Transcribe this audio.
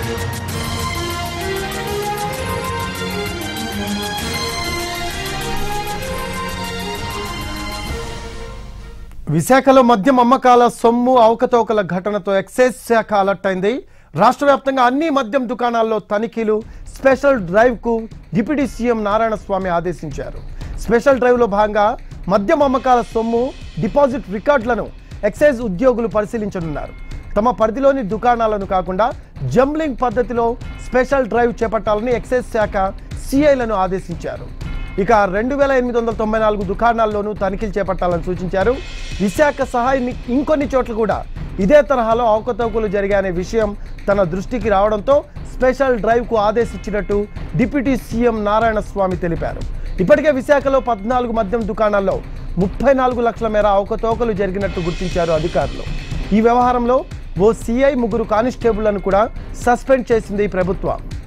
విశాఖలో మద్యం అమ్మకాల సొమ్ము అవకతవకల ఘటనతో ఎక్సైజ్ శాఖ అలర్ట్ అయింది రాష్ట్ర వ్యాప్తంగా అన్ని మద్యం దుకాణాల్లో తనిఖీలు స్పెషల్ డ్రైవ్ కు డిప్యూటీ సీఎం నారాయణ స్వామి ఆదేశించారు స్పెషల్ డ్రైవ్ లో భాగంగా మద్యం అమ్మకాల సొమ్ము డిపాజిట్ రికార్డులను ఎక్సైజ్ ఉద్యోగులు పరిశీలించనున్నారు తమ పరిధిలోని దుకాణాలను కాకుండా జంబ్లింగ్ పద్ధతిలో స్పెషల్ డ్రైవ్ చేపట్టాలని ఎక్సైజ్ శాఖ సిఐలను ఆదేశించారు ఇక రెండు వేల ఎనిమిది వందల తొంభై నాలుగు దుకాణాల్లోనూ తనిఖీలు చేపట్టాలని సూచించారు విశాఖ సహా ఇన్ని- ఇంకొన్ని చోట్ల కూడా ఇదే తరహాలో అవకతవకలు జరిగాయనే విషయం తన దృష్టికి రావడంతో స్పెషల్ డ్రైవ్కు ఆదేశించినట్టు డిప్యూటీ సీఎం నారాయణ స్వామి తెలిపారు ఇప్పటికే విశాఖలో పద్నాలుగు మద్యం దుకాణాల్లో ముప్పై నాలుగు లక్షల మేర అవకతవకలు జరిగినట్టు గుర్తించారు అధికారులు ఈ వ్యవహారంలో ఓ సిఐ ముగ్గురు కానిస్టేబుళ్లను కూడా సస్పెండ్ చేసింది ప్రభుత్వం